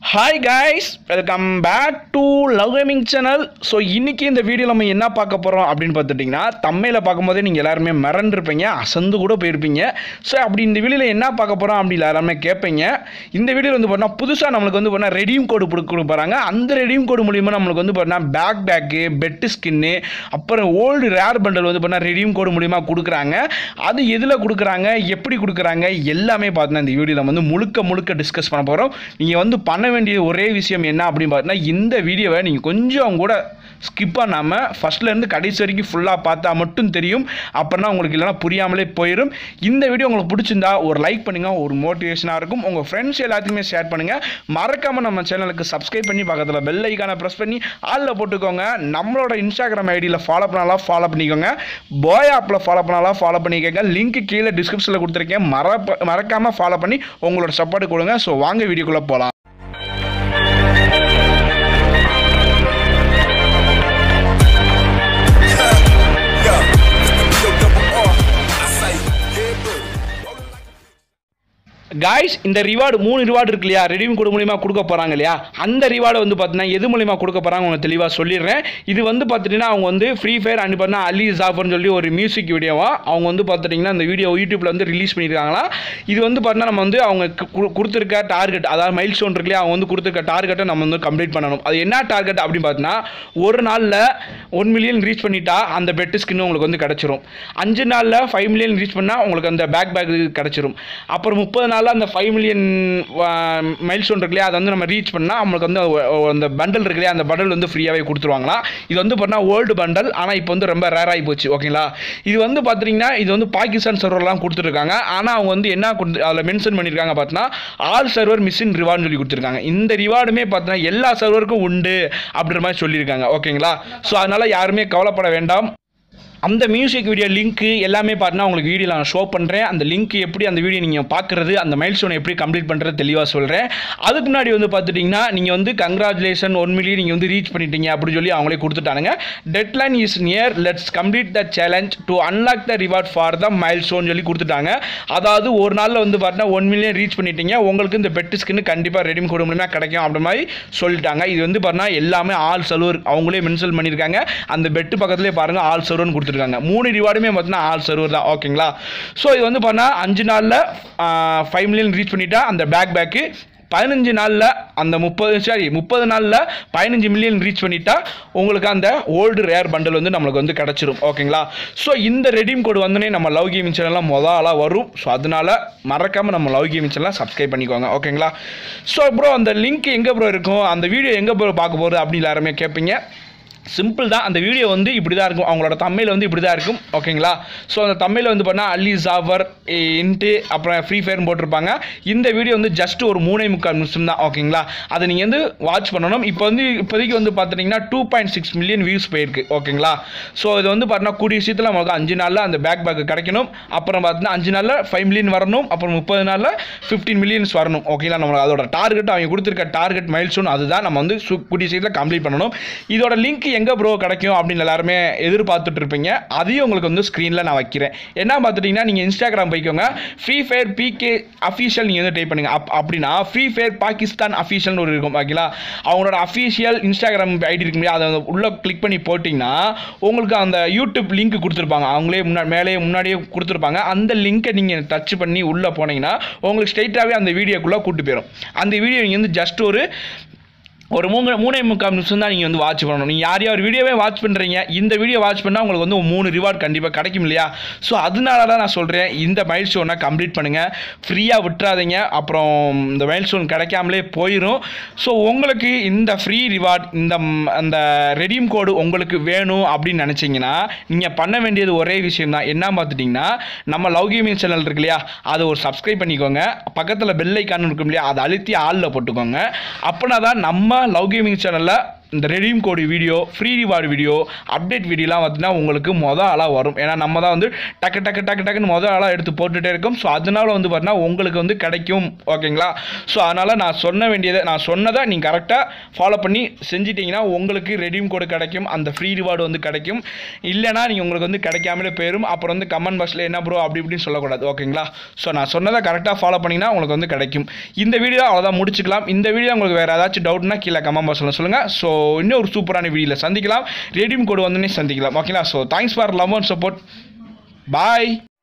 Hi guys welcome back to love gaming channel so இன்னைக்கு இந்த video நம்ம என்ன பார்க்க போகிறோம் அப்படின்னு பார்த்துட்டிங்கன்னா தம்மையில் பார்க்கும்போதே நீங்கள் எல்லாருமே மிரண்டிருப்பீங்க அசந்து கூட போயிருப்பீங்க ஸோ அப்படி இந்த வீடியோவில் என்ன பார்க்க போகிறோம் அப்படி எல்லாருமே கேட்பீங்க இந்த வீடியோவில் வந்து பார்த்தீங்கன்னா புதுசாக நம்மளுக்கு வந்து பார்த்தீங்கன்னா ரெடியூம் கோடு கொடுக்க போகிறாங்க அந்த ரெடியூம் கோடு மூலியமாக நம்மளுக்கு வந்து பார்த்தீங்கன்னா பேக் பேக்கு பெட்டு ஸ்கின்னு அப்புறம் ஓல்டு ரேர் பண்டல் வந்து பார்த்தீங்கன்னா ரெடியூம் கோடு மூலியமாக கொடுக்குறாங்க அது எதில் கொடுக்குறாங்க எப்படி கொடுக்குறாங்க எல்லாமே பார்த்தீங்கன்னா இந்த வீடியோவில் வந்து முழுக்க முழுக்க டிஸ்கஸ் பண்ண போகிறோம் நீங்கள் வந்து பண்ண வேண்டிய ஒரே விஷயம் என்ன அப்படின்னு பார்த்தீங்கன்னா இந்த வீடியோவை நீங்கள் கொஞ்சம் கூட ஸ்கிப் பண்ணாமல் ஃபஸ்ட்லேருந்து கடைசி வரைக்கும் ஃபுல்லாக பார்த்தா மட்டும் தெரியும் அப்படின்னா உங்களுக்கு இல்லைனா புரியாமலே போயிடும் இந்த வீடியோ உங்களுக்கு பிடிச்சிருந்தா ஒரு லைக் பண்ணுங்கள் ஒரு மோட்டிவேஷனாக இருக்கும் உங்கள் ஃப்ரெண்ட்ஸ் எல்லாத்தையுமே ஷேர் பண்ணுங்கள் மறக்காமல் நம்ம சேனலுக்கு சப்ஸ்கிரைப் பண்ணி பக்கத்தில் பெல் ஐக்கானை ப்ரெஸ் பண்ணி ஆளில் போட்டுக்கோங்க நம்மளோட இன்ஸ்டாகிராம் ஐடியில் ஃபாலோ பண்ணாலாம் ஃபாலோ பண்ணிக்கோங்க போய் ஆப்பில் ஃபாலோ பண்ணாலாம் ஃபாலோ பண்ணிக்கோங்க லிங்க் கீழே டிஸ்கிரிப்ஷனில் கொடுத்துருக்கேன் மறப்ப மறக்காமல் ஃபாலோ பண்ணி உங்களோட சப்போர்ட் கொடுங்க ஸோ வாங்க வீடியோக்குள்ளே போகலாம் Yeah, Mr. double R. I say, yeah, boo. Guys இந்த ரிவார்டு மூணு ரிவார்டு இருக்கு இல்லையா ரெடியூம் கோடு மூலியமா கொடுக்க போகிறாங்க இல்லையா அந்த ரிவார்டை வந்து பார்த்தீங்கன்னா எது மூலியமா கொடுக்க போகிறாங்க உங்களுக்கு தெளிவாக சொல்லிடுறேன் இது வந்து பார்த்துட்டிங்கன்னா அவங்க வந்து ஃப்ரீ ஃபயர் அண்ட் பார்த்தீங்கன்னா அலி ஜாஃபர்னு சொல்லி ஒரு மியூசிக் வீடியோவா அவங்க வந்து பார்த்துட்டிங்கன்னா இந்த வீடியோ யூடியூப்பில் வந்து ரிலீஸ் பண்ணியிருக்காங்களா இது வந்து பார்த்தீங்கன்னா நம்ம வந்து அவங்க கு- கு- கொடுத்துருக்க டார்கெட் அதாவது மைல் ஸ்டோன் இருக்கு இல்லையா அவங்க வந்து கொடுத்துருக்க டார்கெட்டை நம்ம வந்து கம்ப்ளீட் பண்ணணும் அது என்ன டார்கெட் அப்படின்னு பார்த்தீங்கன்னா ஒரு நாளில் ஒன் மில்லியன் ரீச் பண்ணிட்டா அந்த பெட்டு ஸ்கின் உங்களுக்கு வந்து கிடச்சிரும் அஞ்சு நாளில் ஃபைவ் மில்லியன் ரீச் பண்ணால் உங்களுக்கு அந்த பேக் பேக் கிடச்சிரும் அப்புறம் முப்பது நாளில் அந்த ஃபைவ் மில்லியன் மைல் ஸ்டோன் இருக்கு இல்லையா அதை வந்து நம்ம ரீச் பண்ணால் நம்மளுக்கு வந்து ஒ- ஒ- அந்த பண்டல் இருக்கு இல்லையா அந்த பண்டல் வந்து ஃப்ரீயாகவே கொடுத்துருவாங்களா இது வந்து பார்த்தா ஓல்டு பண்டல் ஆனால் இப்போ வந்து ரொம்ப ரேர் ஆகி போச்சு ஓகேங்களா இது வந்து பார்த்தீங்கன்னா இது வந்து பாகிஸ்தான் சர்வர்லாம் கொடுத்துருக்காங்க ஆனால் அவங்க வந்து என்ன கொடுத்து அதில் மென்ஷன் பண்ணியிருக்காங்க பார்த்தீங்கன்னா ஆல் சர்வர் மிஷின் ரிவார்ட்னு சொல்லி கொடுத்துருக்காங்க இந்த ரிவார்டுமே பார்த்தீங்கன்னா எல்லா சர்வருக்கும் உண்டு அப்படின்ற மாதிரி சொல்லியிருக்காங்க ஓகேங்களா ஸோ அதனால் யாருமே கவலைப்பட வேண்டாம் அந்த மியூசிக் வீடியோ லிங்க்கு எல்லாமே பார்த்தீங்கன்னா உங்களுக்கு வீடியோ நான் ஷோ பண்ணுறேன் அந்த லிங்க் எப்படி அந்த வீடியோ நீங்கள் பார்க்குறது அந்த மைல் ஸ்டோனை எப்படி கம்ப்ளீட் பண்ணுறது தெளிவாக சொல்கிறேன் அதுக்கு முன்னாடி வந்து பார்த்துட்டிங்கன்னா நீங்கள் வந்து கங்க்ராச்சுலேஷன் ஒன் மில்லியன் நீங்கள் வந்து ரீச் பண்ணிட்டீங்க அப்படின்னு சொல்லி அவங்களே கொடுத்துட்டானுங்க deadline is near let's complete the challenge to unlock the reward for the milestone சொல்லி கொடுத்துட்டாங்க அதாவது ஒரு நாளில் வந்து பார்த்தீங்கன்னா ஒன் மில்லியன் ரீச் பண்ணிட்டீங்க உங்களுக்கு இந்த பெட்டு ஸ்கின் கண்டிப்பாக ரெடிம் கோடு மூலியமாக கிடைக்கும் அப்படி மாதிரி சொல்லிட்டாங்க இது வந்து பார்த்தீங்கன்னா எல்லாமே ஆல் சர்வர் அவங்களே மென்ஷன் பண்ணியிருக்காங்க அந்த பெட்டு பக்கத்துலேயே பாருங்கள் ஆல் சர்வர்னு கொடுத்துருக்காங்க மூணு ரிவார்டுமே பார்த்தீங்கன்னா ஆல் சர்வர் தான் ஓகேங்களா ஸோ இது வந்து பார்த்தீங்கன்னா அஞ்சு நாளில் ஃபைவ் மில்லியன் ரீச் பண்ணிட்டா அந்த பேக் பேக்கு பதினஞ்சு நாளில் அந்த முப்பது சாரி முப்பது நாளில் பதினஞ்சு மில்லியன் ரீச் பண்ணிட்டா உங்களுக்கு அந்த ஓல்டு ரேர் பண்டல் வந்து நம்மளுக்கு வந்து கிடச்சிரும் ஓகேங்களா ஸோ இந்த ரெடீம் கோடு வந்தோடனே நம்ம லவ் கேமிங் சேனல்லாம் மொதல் ஆளாக வரும் ஸோ அதனால மறக்காமல் நம்ம லவ் கேமிங் சேனலாம் சப்ஸ்கிரைப் பண்ணிக்கோங்க ஓகேங்களா ஸோ ப்ரோ அந்த லிங்க் எங்கே ப்ரோ இருக்கும் அந்த வீடியோ எங்கே ப்ரோ பார்க்க போகிறது அப்படின்னு எல்லாருமே கேட்பீங்க சிம்பிள் தான் அந்த வீடியோ வந்து இப்படி தான் இருக்கும் அவங்களோட தமிழில் வந்து இப்படி தான் இருக்கும் ஓகேங்களா ஸோ அந்த தமிழில் வந்து பண்ணால் அலி ஜாஃபர் இன்ட்டு அப்புறம் ஃப்ரீ ஃபயர்னு போட்டிருப்பாங்க இந்த வீடியோ வந்து ஜஸ்ட் ஒரு மூணே முக்கால் நிமிஷம் தான் ஓகேங்களா அதை நீங்கள் வந்து வாட்ச் பண்ணணும் இப்போ வந்து இப்போதைக்கு வந்து பார்த்துட்டிங்கன்னா two point six million views போயிருக்கு ஓகேங்களா ஸோ இது வந்து பார்த்தீங்கன்னா கூடிய விஷயத்தில் நமக்கு அஞ்சு நாளில் அந்த பேக் பேக் கிடைக்கணும் அப்புறம் பார்த்தீங்கன்னா அஞ்சு நாளில் ஃபைவ் மில்லியன் வரணும் அப்புறம் முப்பது நாளில் ஃபிஃப்டீன் மில்லியன்ஸ் வரணும் ஓகேங்களா நம்மளுக்கு அதோட டார்கெட் அவங்க கொடுத்துருக்க டார்கெட் மைல் ஸ்டோன் அதுதான் நம்ம வந்து சு- கூடிய சீக்கிரம் கம்ப்ளீட் பண்ணணும் இதோட லிங்க் எங்கே ப்ரோ கிடைக்கும் அப்படின்னு எல்லாருமே எதிர்பார்த்துட்டு இருப்பீங்க அதையும் உங்களுக்கு வந்து ஸ்க்ரீனில் நான் வைக்கிறேன் என்ன பார்த்துட்டிங்கன்னா நீங்கள் இன்ஸ்டாகிராம் போய்க்கோங்க ஃப்ரீ ஃபயர் பிகே அஃபீஷியல் நீங்கள் வந்து டைப் பண்ணுங்க அப் அப்படின்னா ஃப்ரீ ஃபயர் பாகிஸ்தான் அஃபீஷியல்னு ஒரு இருக்கும் ஓகேங்களா அவங்களோட அஃபீஷியல் இன்ஸ்டாகிராம் ஐடி இருக்கு இல்லையா அதை உள்ளே கிளிக் பண்ணி போட்டிங்கன்னா உங்களுக்கு அந்த யூடியூப் லிங்க் கொடுத்துருப்பாங்க அவங்களே முன்னாடி மேலேயே முன்னாடியே கொடுத்துருப்பாங்க அந்த லிங்கை நீங்கள் டச் பண்ணி உள்ளே போனீங்கன்னா உங்களுக்கு ஸ்ட்ரைட்டாகவே அந்த வீடியோக்குள்ளே கூட்டு போயிடும் அந்த வீடியோ நீங்கள் வந்து ஜஸ்ட் ஒரு ஒரு மூணு மூணே முக்கால் நிமிஷம் தான் நீங்கள் வந்து வாட்ச் பண்ணணும் நீங்கள் யார் யார் வீடியோவே வாட்ச் பண்ணுறீங்க இந்த வீடியோ வாட்ச் பண்ணால் உங்களுக்கு வந்து ஒரு மூணு ரிவார்ட் கண்டிப்பாக கிடைக்கும் இல்லையா ஸோ அதனால தான் நான் சொல்கிறேன் இந்த மைல் ஸ்டோனை கம்ப்ளீட் பண்ணுங்கள் ஃப்ரீயாக விட்டுறாதீங்க அப்புறம் இந்த மைல் ஸ்டோன் கிடைக்காமலே போயிடும் ஸோ உங்களுக்கு இந்த ஃப்ரீ ரிவார்ட் இந்த ம், அந்த ரெடீம் கோடு உங்களுக்கு வேணும் அப்படின்னு நினச்சிங்கன்னா நீங்கள் பண்ண வேண்டியது ஒரே விஷயம் தான் என்ன பார்த்துட்டிங்கன்னா நம்ம லவ் கேமிங் சேனல் இருக்கு இல்லையா அதை ஒரு சப்ஸ்கிரைப் பண்ணிக்கோங்க பக்கத்தில் பெல் ஐக்கான் இருக்கும் இல்லையா அதை அழுத்தி ஆளில் போட்டுக்கோங்க அப்படின்னா தான் நம்ம லவ் கேமிங் சேனலில் இந்த redeem code video free reward video update வீடியோலாம் பார்த்தீங்கன்னா உங்களுக்கு மொதல் ஆளாக வரும் ஏன்னா நம்ம தான் வந்து டக்கு டக்கு டக்கு டக்குன்னு மொதல் ஆளாக எடுத்து போட்டுகிட்டே இருக்கோம் ஸோ அதனால வந்து பார்த்தீங்கன்னா உங்களுக்கு வந்து கிடைக்கும் ஓகேங்களா ஸோ அதனால் நான் சொன்ன வேண்டியதை நான் சொன்னதை நீங்கள் கரெக்டாக ஃபாலோ பண்ணி செஞ்சிட்டிங்கன்னா உங்களுக்கு ரெடீம் கோடு கிடைக்கும் அந்த ஃப்ரீ ரிவார்டு வந்து கிடைக்கும் இல்லைனா நீங்கள் உங்களுக்கு வந்து கிடைக்காமலே போயிடும் அப்புறம் வந்து கமெண்ட் பாக்ஸில் என்ன ப்ரோ அப்படி இப்படின்னு சொல்லக்கூடாது ஓகேங்களா ஸோ நான் சொன்னதை கரெக்டாக ஃபாலோ பண்ணிங்கன்னா உங்களுக்கு வந்து கிடைக்கும் இந்த வீடியோ அவ்வளோதான் முடிச்சுக்கலாம் இந்த வீடியோ உங்களுக்கு வேறு ஏதாச்சும் டவுட்னா கீழே கமெண்ட் பாக்ஸில் சொல்லுங்கள் ஸோ இன்னும் ஒரு சூப்பரான வீடியோவில் சந்திக்கலாம் ரெடீம் கோடு வந்தோடனே சந்திக்கலாம் ஓகேங்களா so thanks for love and support bye